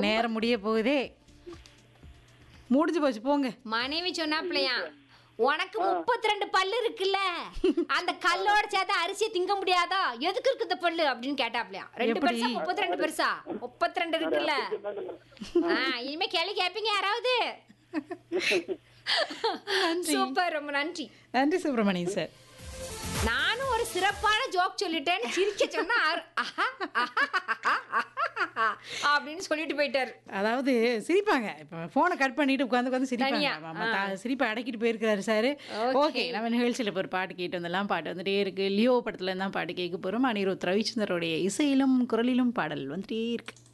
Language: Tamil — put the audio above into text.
நேரம் முடிய போகுதே முடிஞ்சு போச்சு போங்க மனைவி சொன்னாப்லையா உனக்கு முப்பத்தி ரெண்டு பல்லு இருக்குல்ல அந்த கல்லோட சேர்த்து அரிசியை திங்க முடியாதா எதுக்கு இருக்கு இந்த பல்லு அப்படின்னு கேட்டாப்லையா ரெண்டு எப்படி? பெருசா முப்பத்தி ரெண்டு பெருசா முப்பத்தி ரெண்டு இருக்குல்ல ஆ, இனிமே கேள்வி கேட்பீங்க யாராவது சூப்பர் ரொம்ப நன்றி நன்றி சுப்பிரமணியன் சார் நானும் ஒரு சிறப்பான ஜோக் சொல்லிட்டேன்னு சிரிக்க சொன்னா ஆறு- ஆஹா, ஆஹா, ஆஹா, ஆஹா, அப்படின்னு சொல்லிட்டு போயிட்டாரு அதாவது சிரிப்பாங்க இப்போ ஃபோனை கட் பண்ணிட்டு உட்காந்து உட்காந்து சிரிப்பாங்க தனியா, ஆமா, தா- சிரிப்பை அடக்கிட்டு போயிருக்கிறாரு சார் ஓகே நம்ம நிகழ்ச்சியில் இப்போ ஒரு பாட்டு கேட்டு வந்தெல்லாம் பாட்டு வந்துட்டே இருக்கு லியோ படத்துல தான் பாட்டு கேட்க போகிறோம் அனிருத் ரவிச்சந்திரோடைய இசையிலும் குரலிலும் பாடல் வந்துட்டே இருக்கு